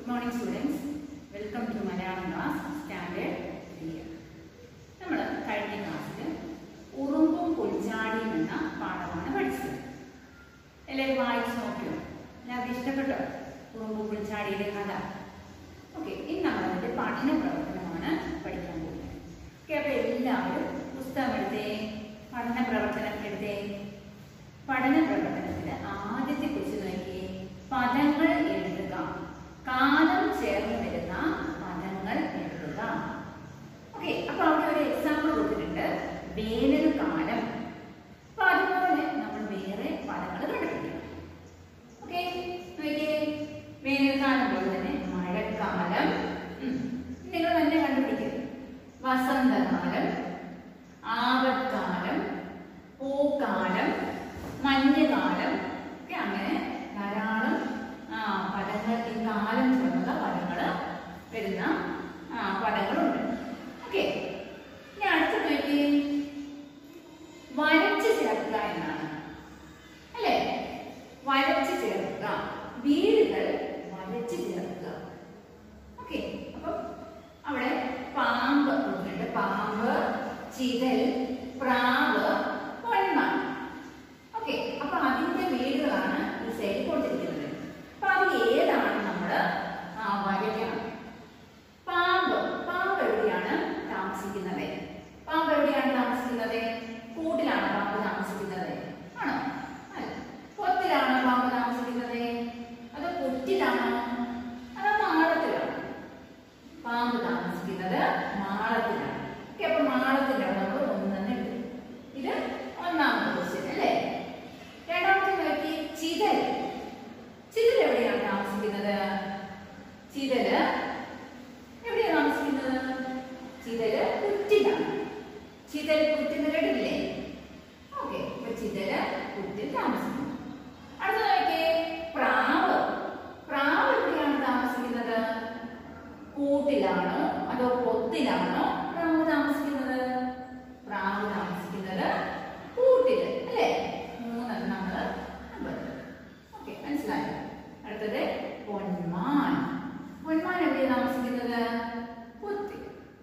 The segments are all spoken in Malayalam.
Morning students welcome to Malayalam class standard three നമ്മൾ കഴിഞ്ഞ ക്ലാസ്സിൽ ഉറുമ്പും പുൽച്ചാടിയും എന്ന പാഠമാണ് പഠിച്ചത് എല്ലാവരും വായിച്ച് നോക്കിയോ എല്ലാവർക്കും ഇഷ്ടപ്പെട്ടോ ഉറുമ്പും പുൽച്ചാടിയുടെ കഥ ഓക്കെ ഇന്ന് നമ്മൾ അതിന്റെ പഠന പ്രവർത്തനമാണ് പഠിക്കാൻ പോകുന്നത് ഓക്കെ അപ്പൊ എല്ലാവരും പുസ്തകം എടുത്തേ പഠന പ്രവർത്തനം എടുത്തേ പഠന പ്രവർത്തനത്തിന് ആദ്യത്തെ ക്വസ്റ്റ്യൻ നോക്കിയേ പദങ്ങൾ എഴുതുക കാലം ചേർന്ന് വരുന്ന പദങ്ങൾ എഴുതുക ഓക്കെ അപ്പൊ അവിടെ ഒരു എക്സാമ്പിൾ കൊടുത്തിട്ടുണ്ട് വേനൽക്കാലം അപ്പൊ അതുപോലെ നമ്മൾ വേറെ പദങ്ങൾ കണ്ടുപിടിക്കണം ഓക്കെ നോക്കിയേ വേനൽക്കാലം പോലെ തന്നെ മഴക്കാലം ഉം. നിങ്ങൾ തന്നെ കണ്ടുപിടിക്കും വസന്തകാലം ആപത്കാലം പൂക്കാലം മഞ്ഞുകാലം ഒക്കെ അങ്ങനെ ധാരാളം ആ, പദങ്ങൾ ഈ കാലം ചേർന്നുള്ള പദങ്ങൾ വരുന്ന ആ, പദങ്ങളുണ്ട് ഓക്കെ ഇനി അടുത്ത നോക്കി വരച്ച് ചേർക്കുക എന്നാണ് അല്ലേ വരച്ച് ചേർക്കുക വീടുകൾ വരച്ച് ചേർക്കുക ഓക്കെ അപ്പം അവിടെ പാമ്പ് കൊടുത്തിട്ടുണ്ട് പാമ്പ് ചിതൽ പ്രാവ് പൊന്മാൻ ഓക്കെ അപ്പൊ അതിന്റെ വീടുകളാണ് ഈ സൈഡിൽ കൊടുത്തിരിക്കുന്നത് അപ്പൊ അത് ഏതാണ് നമ്മൾ വരയ്ക്കണം പാമ്പ് പാമ്പ് എവിടെയാണ് താമസിക്കുന്നത് പാമ്പ് എവിടെയാണ് താമസിക്കുന്നത് കൂട്ടിലാണ് പാമ്പ് താമസിക്കുന്നത് ആണോ അല്ല പൊത്തിലാണോ പാമ്പ് താമസിക്കുന്നത് അതോ പുറ്റിലാണോ അതോ മാളത്തിലാണോ പാമ്പ് താമസിക്കുന്നത് മാളത്തിലാണ് ഓക്കെ അപ്പൊ മാളത്തിന്റെ അവിടെ നമ്മൾ ഒന്ന് തന്നെ എടുത്തു ഇത് ഒന്നാമത്തെ ക്വസ്റ്റ്യൻ അല്ലേ രണ്ടാമത്തെ നോക്കി ചിതൽ ചിതൽ എവിടെയാണ് താമസിക്കുന്നത് ചിതല് എവിടെയാണ് താമസിക്കുന്നത് ചിതല് പുറ്റിലാണ് ചിതൽ പുറ്റിന്ന് കേട്ടില്ലേ ഓക്കെ അപ്പൊ ചിതല് പുറ്റിൽ താമസിക്കുന്നു അടുത്ത നോക്കിയേ പ്രാവ് പ്രാവ് എവിടെയാണ് താമസിക്കുന്നത് കൂട്ടിലാണോ അതോ പൊത്തിലാണോ പ്രാവ് താമസിക്കുന്നത് പ്രാവ് താമസിക്കുന്നത് കൂട്ടില് അല്ലേ മൂന്നെണ്ണം നമ്മള് കണ്ടു ഓക്കെ മനസ്സിലായോ അടുത്തത് പൊന്മാൻ പൊന്മാൻ എവിടെയാണ് താമസിക്കുന്നത് പൊത്തി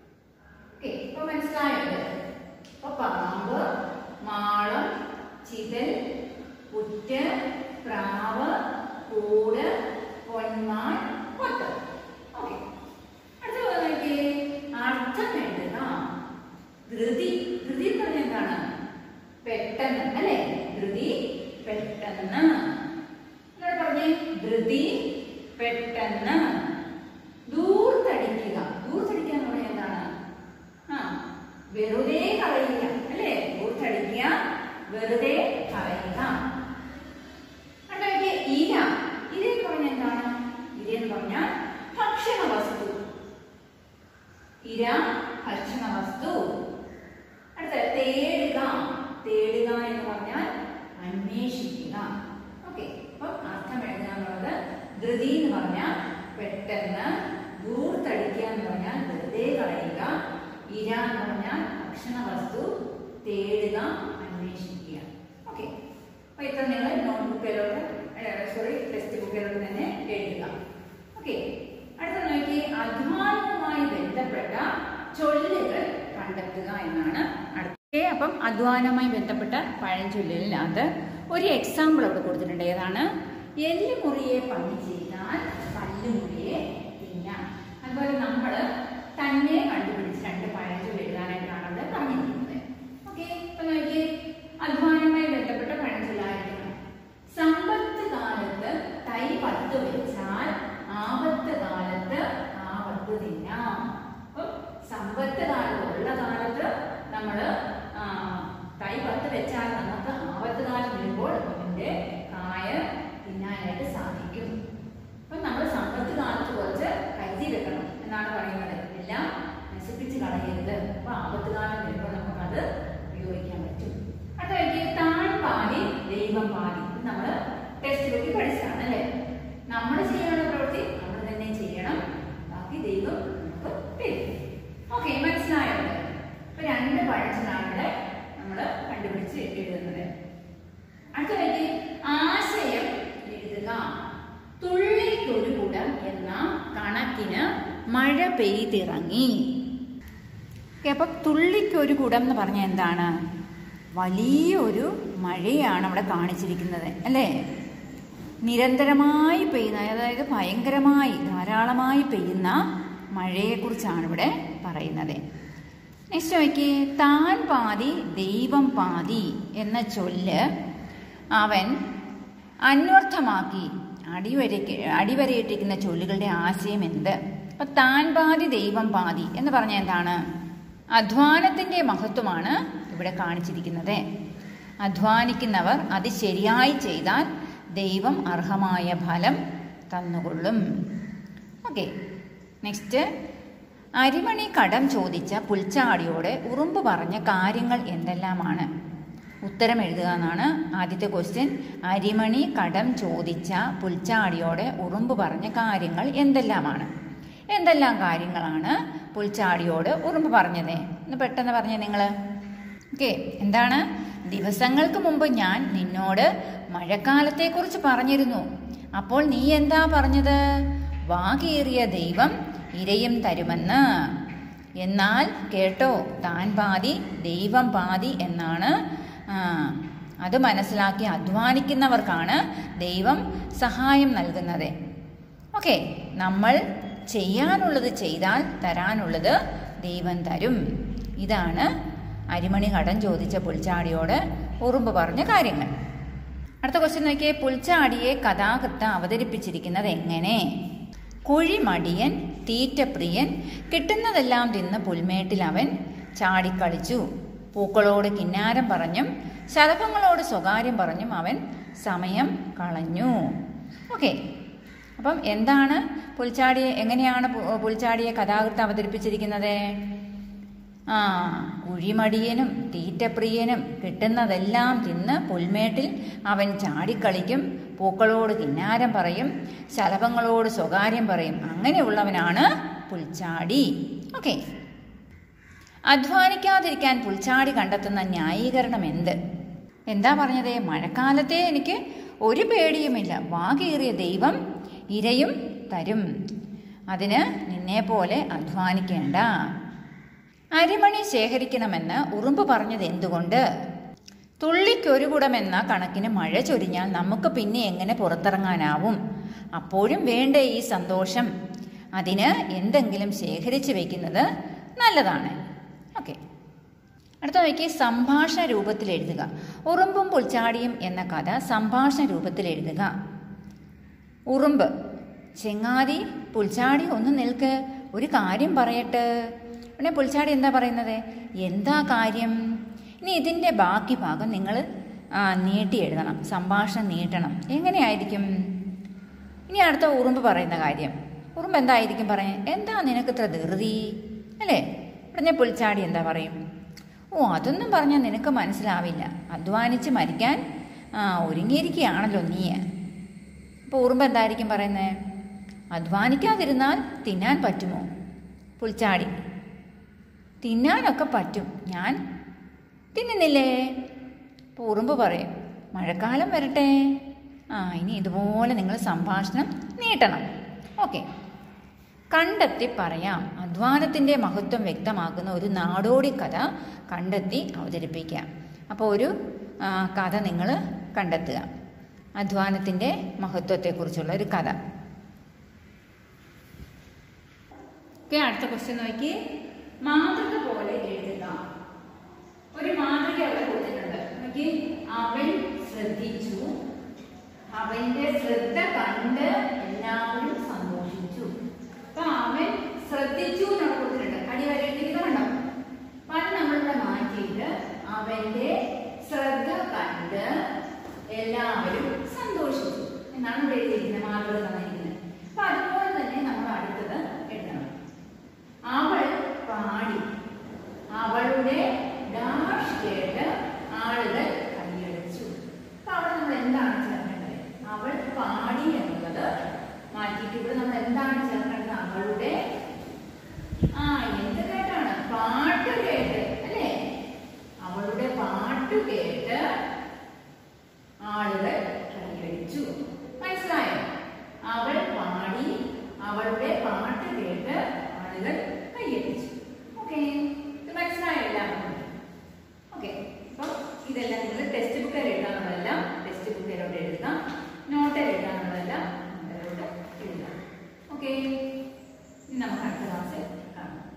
ഓക്കെ ഇപ്പൊ മനസ്സിലായത് അപ്പൊ പാമ്പ് മാളം ചിതൽ പുറ്റ് പ്രാവ് കൂട് പൊന്മാൻ പൊത്ത് ഓക്കെ അടുത്ത നോക്കിയേ അർത്ഥം എഴുതുക ധൃതി ധൃതി എന്ന് പറഞ്ഞാൽ എന്താണ് പെട്ടെന്ന് അല്ലെ ധൃതി പെട്ടെന്ന് എന്നോട് പറഞ്ഞേ ധൃതി പെട്ടെന്ന് ദൂർത്തടിക്കുക ദൂർത്തടിക്കുക എന്ന് പറഞ്ഞാൽ എന്താണ് ആ വെറുതെ കളയുക അല്ലേ ദൂർത്തടിക്കുക വെറുതെ കളയുക കണ്ടോക്കെ ഇര ഇര എന്ന് പറഞ്ഞാൽ എന്താണ് ഇര എന്ന് പറഞ്ഞാൽ ഭക്ഷണ വസ്തു ഇര ഭക്ഷണ വസ്തു അടുത്ത തേടുക തേടുക എന്ന് പറഞ്ഞാൽ അന്വേഷിക്കുക ഓക്കെ അപ്പം അർത്ഥം എഴുതുക എന്നുള്ളത് ധൃതി എന്ന് പറഞ്ഞാൽ പെട്ടെന്ന് ദൂർത്തടിക്കുക എന്ന് പറഞ്ഞാൽ വെറുതെ കളയുക ഇര എന്ന് പറഞ്ഞാൽ ഭക്ഷണ വസ്തു തേടുക അന്വേഷിക്കുക ഓക്കെ അപ്പൊ ഇത്ര നിങ്ങൾ നോട്ട്ബുക്കിലോട്ട് സോറി ടെക്സ്റ്റ് ബുക്കിലോട്ട് തന്നെ എഴുതുക ഓക്കെ അടുത്ത നോക്കി അധ്വാനവുമായി ബന്ധപ്പെട്ട ചൊല്ലുകൾ കണ്ടെത്തുക എന്നാണ് അടുത്ത അപ്പം അധ്വാനവുമായി ബന്ധപ്പെട്ട പഴഞ്ചൊല്ലിനകത്ത് ഒരു എക്സാമ്പിൾ അവിടെ കൊടുത്തിട്ടുണ്ട് ഏതാണ് എല്ലുമുറിയെ പണി ചെയ്താൽ പല്ലുമുറിയെ തിന്നാം അതുപോലെ നമ്മൾ തന്നെ കണ്ടുപിടിച്ച് രണ്ട് പഴഞ്ചൊല്ല് എഴുതാനായിട്ടാണ് അവിടെ പറഞ്ഞിരിക്കുന്നത് ഓക്കെ അപ്പൊ നോക്കി അധ്വാനവുമായി ബന്ധപ്പെട്ട പഴഞ്ചൊല്ലായിരിക്കണം സമ്പത്ത് കാലത്ത് തൈ പത്ത് വെച്ചാൽ ആപത്ത് കാലത്ത് ആപത്ത് തിന്നാം അപ്പം സമ്പത്ത് കാലത്ത് ഉള്ള കാലത്ത് നമ്മൾ തൈ പത്ത് വെച്ചാൽ നമുക്ക് ആപത്ത് കാലം വരുമ്പോൾ അതിന്റെ കായ തിന്നാനായിട്ട് സാധിക്കും അപ്പൊ നമ്മൾ സമ്പത്ത് കാലത്ത് കുറച്ച് കരുതി വെക്കണം എന്നാണ് പറയുന്നത് എല്ലാം നശിപ്പിച്ച് കണക്കിന് മഴ പെയ്തിറങ്ങി ഓക്കെ അപ്പം തുള്ളിക്കൊരു കുടം എന്ന് പറഞ്ഞാൽ എന്താണ് വലിയൊരു മഴയാണ് അവിടെ കാണിച്ചിരിക്കുന്നത് അല്ലേ നിരന്തരമായി പെയ്യുന്ന അതായത് ഭയങ്കരമായി ധാരാളമായി പെയ്യുന്ന മഴയെക്കുറിച്ചാണ് ഇവിടെ പറയുന്നത് നെക്സ്റ്റ് നോക്കി താൻ പാതി ദൈവം പാതി എന്ന ചൊല്ല് അവൻ അന്വർത്ഥമാക്കി അടിവരയ്ക്ക് അടിവരയിട്ടിരിക്കുന്ന ചൊല്ലുകളുടെ ആശയം എന്ത് അപ്പൊ താൻ പാതി ദൈവം പാതി എന്ന് പറഞ്ഞ എന്താണ് അധ്വാനത്തിന്റെ മഹത്വമാണ് ഇവിടെ കാണിച്ചിരിക്കുന്നത് അധ്വാനിക്കുന്നവർ അത് ശരിയായി ചെയ്താൽ ദൈവം അർഹമായ ഫലം തന്നുകൊള്ളും ഓക്കെ നെക്സ്റ്റ് അരിമണി കടം ചോദിച്ച പുൽച്ചാടിയോട് ഉറുമ്പ് പറഞ്ഞ കാര്യങ്ങൾ എന്തെല്ലാമാണ് ഉത്തരം എഴുതുക എന്നാണ് ആദ്യത്തെ ക്വസ്റ്റ്യൻ അരിമണി കടം ചോദിച്ച പുൽച്ചാടിയോട് ഉറുമ്പ് പറഞ്ഞ കാര്യങ്ങൾ എന്തെല്ലാമാണ് എന്തെല്ലാം കാര്യങ്ങളാണ് പുൽച്ചാടിയോട് ഉറുമ്പ് പറഞ്ഞത് എന്ന് പെട്ടെന്ന് പറഞ്ഞ നിങ്ങൾ ഓക്കെ എന്താണ് ദിവസങ്ങൾക്ക് മുമ്പ് ഞാൻ നിന്നോട് മഴക്കാലത്തെക്കുറിച്ച് പറഞ്ഞിരുന്നു അപ്പോൾ നീ എന്താ പറഞ്ഞത് വാകേറിയ ദൈവം ഇരയും തരുമെന്ന് എന്നാൽ കേട്ടോ താൻ പാതി ദൈവം പാതി എന്നാണ് ആ, അത് മനസ്സിലാക്കി അധ്വാനിക്കുന്നവർക്കാണ് ദൈവം സഹായം നൽകുന്നത് ഓക്കെ നമ്മൾ ചെയ്യാനുള്ളത് ചെയ്താൽ തരാനുള്ളത് ദൈവം തരും ഇതാണ് അരിമണി കടം ചോദിച്ച പുൽച്ചാടിയോട് ഉറുമ്പ് പറഞ്ഞ കാര്യങ്ങൾ അടുത്ത ക്വസ്റ്റ്യൻ നോക്കിയേ പുൽച്ചാടിയെ കഥാകൃത്ത് അവതരിപ്പിച്ചിരിക്കുന്നത് എങ്ങനെ കുഴിമടിയൻ തീറ്റപ്രിയൻ കിട്ടുന്നതെല്ലാം തിന്ന് പുൽമേട്ടിൽ അവൻ ചാടിക്കളിച്ചു പൂക്കളോട് കിന്നാരം പറഞ്ഞും ശലഭങ്ങളോട് സ്വകാര്യം പറഞ്ഞും അവൻ സമയം കളഞ്ഞു ഓക്കെ അപ്പം എന്താണ് പുൽച്ചാടിയെ എങ്ങനെയാണ് പു- പുൽച്ചാടിയെ കഥാകൃത്ത് അവതരിപ്പിച്ചിരിക്കുന്നത് ആ കുഴിമടിയനും തീറ്റപ്രിയനും കിട്ടുന്നതെല്ലാം തിന്ന് പുൽമേട്ടിൽ അവൻ ചാടിക്കളിക്കും പൂക്കളോട് കിന്നാരം പറയും ശലഭങ്ങളോട് സ്വകാര്യം പറയും അങ്ങനെയുള്ളവനാണ് പുൽച്ചാടി ഓക്കെ അധ്വാനിക്കാതിരിക്കാൻ പുൽച്ചാടി കണ്ടെത്തുന്ന ന്യായീകരണം എന്ത് എന്താ പറഞ്ഞത് മഴക്കാലത്തെ എനിക്ക് ഒരു പേടിയുമില്ല വാകേറിയ ദൈവം ഇരയും തരും അതിന് നിന്നെ പോലെ അധ്വാനിക്കേണ്ട അരിമണി ശേഖരിക്കണമെന്ന് ഉറുമ്പ് പറഞ്ഞത് എന്തുകൊണ്ട് തുള്ളിക്കൊരു കുടമെന്ന കണക്കിന് മഴ ചൊരിഞ്ഞാൽ നമുക്ക് പിന്നെ എങ്ങനെ പുറത്തിറങ്ങാനാവും അപ്പോഴും വേണ്ടേ ഈ സന്തോഷം അതിന് എന്തെങ്കിലും ശേഖരിച്ചു വെക്കുന്നത് നല്ലതാണ് ഓക്കെ അടുത്ത നോക്കി സംഭാഷണ രൂപത്തിൽ എഴുതുക ഉറുമ്പും പുൽച്ചാടിയും എന്ന കഥ സംഭാഷണ രൂപത്തിൽ എഴുതുക ഉറുമ്പ് ചെങ്ങാതി പുൽച്ചാടി ഒന്ന് നിൽക്ക് ഒരു കാര്യം പറയട്ടെ ഉടനെ പുൽച്ചാടി എന്താ പറയുന്നത് എന്താ കാര്യം ഇനി ഇതിൻ്റെ ബാക്കി ഭാഗം നിങ്ങൾ ആ നീട്ടി എഴുതണം സംഭാഷണം നീട്ടണം എങ്ങനെയായിരിക്കും ഇനി അടുത്ത ഉറുമ്പ് പറയുന്ന കാര്യം ഉറുമ്പ് എന്തായിരിക്കും പറയാൻ എന്താ നിനക്ക് ഇത്ര ധൃതി അല്ലേ ഉടനെ പുൽച്ചാടി എന്താ പറയും ഓ അതൊന്നും പറഞ്ഞാൽ നിനക്ക് മനസ്സിലാവില്ല അധ്വാനിച്ച് മരിക്കാൻ ആ ഒരുങ്ങിയിരിക്കുകയാണല്ലോ നീ അപ്പോൾ ഉറുമ്പ് എന്തായിരിക്കും പറയുന്നത് അധ്വാനിക്കാതിരുന്നാൽ തിന്നാൻ പറ്റുമോ പുൽച്ചാടി തിന്നാനൊക്കെ പറ്റും ഞാൻ തിന്നുന്നില്ലേ അപ്പോൾ ഉറുമ്പ് പറയും മഴക്കാലം വരട്ടെ ആ ഇനി ഇതുപോലെ നിങ്ങൾ സംഭാഷണം നീട്ടണം ഓക്കെ കണ്ടെത്തി പറയാം അധ്വാനത്തിൻ്റെ മഹത്വം വ്യക്തമാക്കുന്ന ഒരു നാടോടി കഥ കണ്ടെത്തി അവതരിപ്പിക്കാം അപ്പോൾ ഒരു ആ, കഥ നിങ്ങൾ കണ്ടെത്തുക അധ്വാനത്തിൻ്റെ മഹത്വത്തെക്കുറിച്ചുള്ള ഒരു കഥ ഓക്കെ അടുത്ത ക്വസ്റ്റ്യൻ നോക്കി മാതൃക പോലെ എഴുതുക ഒരു മാതൃക അവിടെ കൊടുത്തിട്ടുണ്ട് നോക്കി അവൻ ശ്രദ്ധിച്ചു അവന്റെ ശ്രദ്ധ കണ്ട് എല്ലാവരും സന്തോഷിച്ചു അപ്പൊ അവൻ ശ്രദ്ധിച്ചു എന്നാണ് കൊടുത്തിട്ടുണ്ട് അടിവരയിട്ടിരിക്കുന്നത് കണ്ടോ അപ്പൊ അത് നമ്മളിവിടെ മാറ്റിയിട്ട് അവന്റെ ശ്രദ്ധ കണ്ട് എല്ലാവരും സന്തോഷിച്ചു എന്നാണ് ഇവിടെ എഴുതിയിരിക്കുന്നത് മാതൃക തന്നിരിക്കുന്നത് അപ്പൊ അതുപോലെ തന്നെ നമ്മൾ അടുത്തത് എഴുതണം അവൾ പാടി അവളുടെ ഡാഷ് കേട്ട് ആളുകൾ കൈയടിച്ചു അപ്പൊ അവിടെ നമ്മൾ എന്താണ് ചേർക്കേണ്ടത് അവൾ പാടി എന്നുള്ളത് മാറ്റിയിട്ട് ഇവിടെ നമ്മൾ എന്താണ് ചേർക്കേണ്ടത് അവളുടെ ആ എന്ത് കേട്ടാണ് പാട്ട് കേട്ട് അല്ലേ അവളുടെ പാട്ട് കേട്ട് ആളുകൾ കൈയടിച്ചു മനസ്സിലായോ അവൾ പാടി അവളുടെ പാട്ട് കേട്ട് ആളുകൾ കയ്യടിച്ചു ഓക്കെ ഇത് മനസ്സിലായോ എല്ലാവർക്കും ഓക്കെ അപ്പം ഇതെല്ലാം നിങ്ങൾ ടെക്സ്റ്റ് ബുക്കിൽ എഴുതാനുള്ളതെല്ലാം ടെക്സ്റ്റ് ബുക്കിലോട്ട് എഴുതുക നോട്ടിൽ എഴുതാനുള്ളതെല്ലാം നോട്ടിലോട്ട് എഴുതുക ഓക്കെ ഇനി നമുക്ക് അടുത്ത ക്ലാസ്സിൽ കാണാം